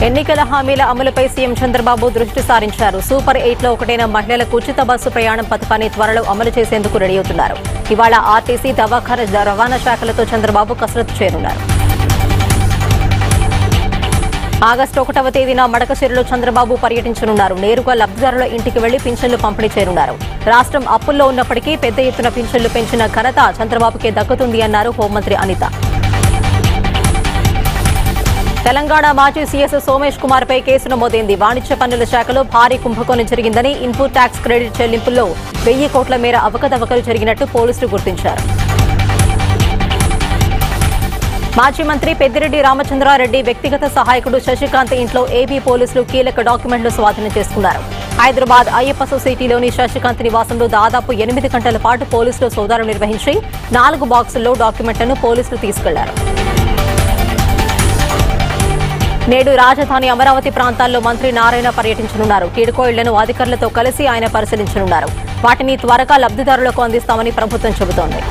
ఎన్నికల హామీల అమలుపై సీఎం చంద్రబాబు దృష్టి సారించారు సూపర్ ఎయిట్ లో ఒకటైన మహిళలకు ఉచిత బస్సు ప్రయాణం పథకాన్ని త్వరలో అమలు చేసేందుకు రెడీ అవుతున్నారు ఇవాళ ఆర్టీసీ దవాఖాన రవాణా శాఖలతో చంద్రబాబు కసరత్తు చేయనున్నారు ఆగస్టు ఒకటవ తేదీన మడకశిరలో చంద్రబాబు పర్యటించనున్నారు నేరుగా లబ్ధిదారుల ఇంటికి వెళ్లి పింఛన్లు పంపిణీ చేయనున్నారు రాష్ట్రం అప్పుల్లో ఉన్నప్పటికీ పెద్ద ఎత్తున పింఛన్లు పెంచిన ఘనత చంద్రబాబుకే దక్కుతుంది అన్నారు హోంమంత్రి అనిత తెలంగాణ మాజీ సీఎస్ సోమేష్ కుమార్ పై కేసు నమోదైంది వాణిజ్య పన్నుల శాఖలో భారీ కుంభకోణం జరిగిందని ఇన్పుట్ ట్యాక్స్ క్రెడిట్ చెల్లింపుల్లో వెయ్యి కోట్ల మేర అవకతవకలు జరిగినట్టు పోలీసులు గుర్తించారు మాజీ మంత్రి పెద్దిరెడ్డి రామచంద్రారెడ్డి వ్యక్తిగత సహాయకుడు శశికాంత్ ఇంట్లో ఏపీ పోలీసులు కీలక డాక్యుమెంట్లు స్వాధీనం చేసుకున్నారు హైదరాబాద్ అయ్యప్ప సొసైటీలోని శశికాంత్ నివాసంలో దాదాపు ఎనిమిది గంటల పాటు పోలీసులు సోదాలు నిర్వహించి నాలుగు బాక్సుల్లో డాక్యుమెంట్లను పోలీసులు తీసుకెళ్లారు నేడు రాజధాని అమరావతి ప్రాంతాల్లో మంత్రి నారాయణ పర్యటించనున్నారు టీడ్కో ఇళ్లను అధికారులతో కలిసి ఆయన పరిశీలించనున్నారు వాటిని త్వరగా లబ్ధిదారులకు అందిస్తామని ప్రభుత్వం చెబుతోంది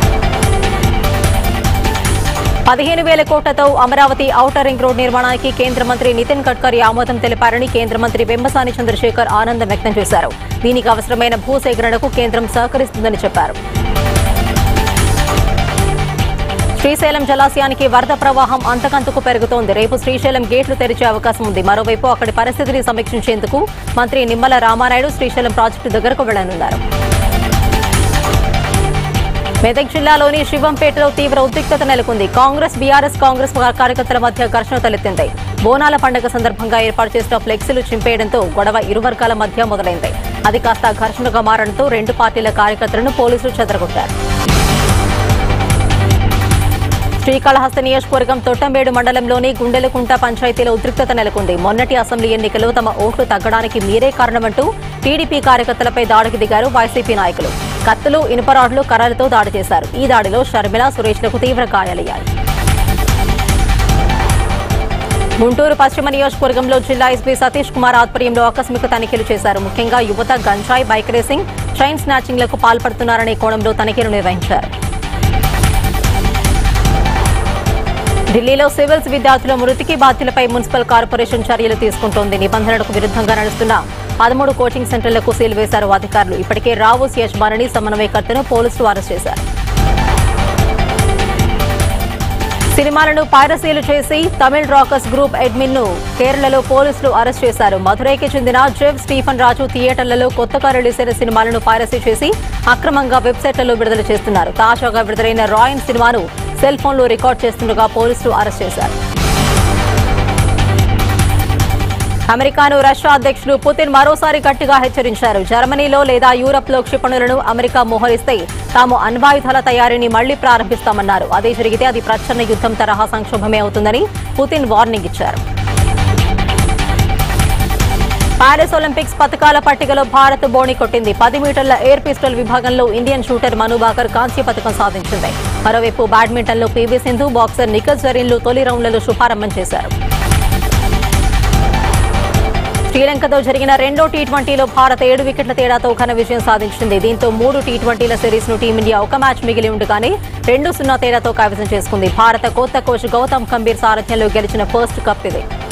పదిహేను వేల కోట్లతో అమరావతి ఔటర్ రింగ్ రోడ్ నిర్మాణానికి కేంద్ర మంత్రి నితిన్ గడ్కరీ ఆమోదం తెలిపారని కేంద్ర మంత్రి బెంబసాని చంద్రశేఖర్ ఆనందం వ్యక్తం చేశారు దీనికి అవసరమైన భూసేకరణకు కేంద్రం సహకరిస్తుందని చెప్పారు శ్రీశైలం జలాశయానికి వరద ప్రవాహం అంతకంతకు పెరుగుతోంది రేపు శ్రీశైలం గేట్లు తెరిచే అవకాశం ఉంది మరోవైపు అక్కడి పరిస్థితిని సమీక్షించేందుకు మంత్రి నిమ్మల రామానాయుడు శ్రీశైలం ప్రాజెక్టు దగ్గరకు వెళ్లనున్నారు మెదక్ జిల్లాలోని శివంపేటలో తీవ్ర ఉద్రిక్తత నెలకొంది కాంగ్రెస్ బీఆర్ఎస్ కాంగ్రెస్ కార్యకర్తల మధ్య ఘర్షణ తలెత్తింది బోనాల పండుగ సందర్భంగా ఏర్పాటు చేసిన ఫ్లెక్సీలు చింపేయడంతో గొడవ ఇరు వర్గాల మధ్య మొదలైంది అది కాస్త ఘర్షణగా మారడంతో రెండు పార్టీల కార్యకర్తలను పోలీసులు చెదరగొట్టారు శ్రీకాళహస్తి నియోజకవర్గం తొట్టంబేడు మండలంలోని గుండెలకుంట పంచాయతీలో ఉద్రిక్తత నెలకొంది మొన్నటి అసెంబ్లీ ఎన్నికల్లో తమ ఓట్లు తగ్గడానికి మీరే కారణమంటూ టీడీపీ కార్యకర్తలపై దాడికి దిగారు వైసీపీ నాయకులు కత్తులు ఇనుపరాడ్లు కర్రలతో దాడి చేశారు ఈ దాడిలో షర్మిల సురేష్లకు తీవ్ర గాయాలయ్యాయి గుంటూరు పశ్చిమ నియోజకవర్గంలో జిల్లా ఎస్పీ సతీష్ కుమార్ ఆధ్వర్యంలో ఆకస్మిక తనిఖీలు చేశారు ముఖ్యంగా యువత గంజాయి బైక్ రేసింగ్ చైన్ స్నాచింగ్లకు పాల్పడుతున్నారనే కోణంలో తనిఖీలు నిర్వహించారు ఢిల్లీలో సివిల్స్ విద్యార్థుల మృతికి బాధ్యులపై మున్సిపల్ కార్పొరేషన్ చర్యలు తీసుకుంటోంది నిబంధనలకు విరుద్ధంగా నడుస్తున్న పదమూడు కోచింగ్ సెంటర్లకు సీల్ వేశారు అధికారులు ఇప్పటికే రావుస్ యజమానిని సమన్వయకర్తను పోలీసులు అరెస్ట్ చేశారు సినిమాలను పైరసీలు చేసి తమిళ్ రాకర్స్ గ్రూప్ అడ్మిన్ ను కేరళలో పోలీసులు అరెస్ట్ చేశారు మధురైకి చెందిన జెవ్ స్టీఫన్ రాజు థియేటర్లలో కొత్తగా రిలీజ్ అయిన సినిమాలను పైరసీ చేసి అక్రమంగా వెబ్సైట్లలో విడుదల చేస్తున్నారు తాజాగా విడుదలైన రాయన్ సినిమాను సెల్ ఫోన్లో రికార్డ్ చేస్తుండగా పోలీసులు అరెస్ట్ చేశారు అమెరికాను రష్యా అధ్యక్షుడు పుతిన్ మరోసారి గట్టిగా హెచ్చరించారు జర్మనీలో లేదా యూరప్లో క్షిపణులను అమెరికా మోహరిస్తే తాము అణ్వాయుధాల తయారీని మళ్లీ ప్రారంభిస్తామన్నారు అదే జరిగితే అది ప్రచ్ఛన్న యుద్ధం తరహా సంక్షోభమే అవుతుందని పుతిన్ వార్నింగ్ ఇచ్చారు పారిస్ ఒలింపిక్స్ పథకాల పట్టికలో భారత్ బోణి కొట్టింది పది మీటర్ల ఎయిర్ పిస్టల్ విభాగంలో ఇండియన్ షూటర్ మను బాకర్ కాంస్య పథకం సాధించింది మరోవైపు బ్యాడ్మింటన్లో పీవీ సింధు బాక్సర్ నిఖత్ జరీన్లు తొలి రౌండ్లలో శుభారంభం చేశారు శ్రీలంకతో జరిగిన రెండో టీ ట్వంటీలో భారత్ ఏడు వికెట్ల తేడాతో ఘన విజయం సాధించింది దీంతో మూడు టీ ట్వంటీల సిరీస్ ను టీమిండియా ఒక మ్యాచ్ మిగిలి ఉండగానే రెండు సున్నా తేడాతో కైవసం చేసుకుంది భారత కొత్త కోచ్ గౌతమ్ గంభీర్ సారథ్యంలో గెలిచిన ఫస్ట్ కప్ ఇది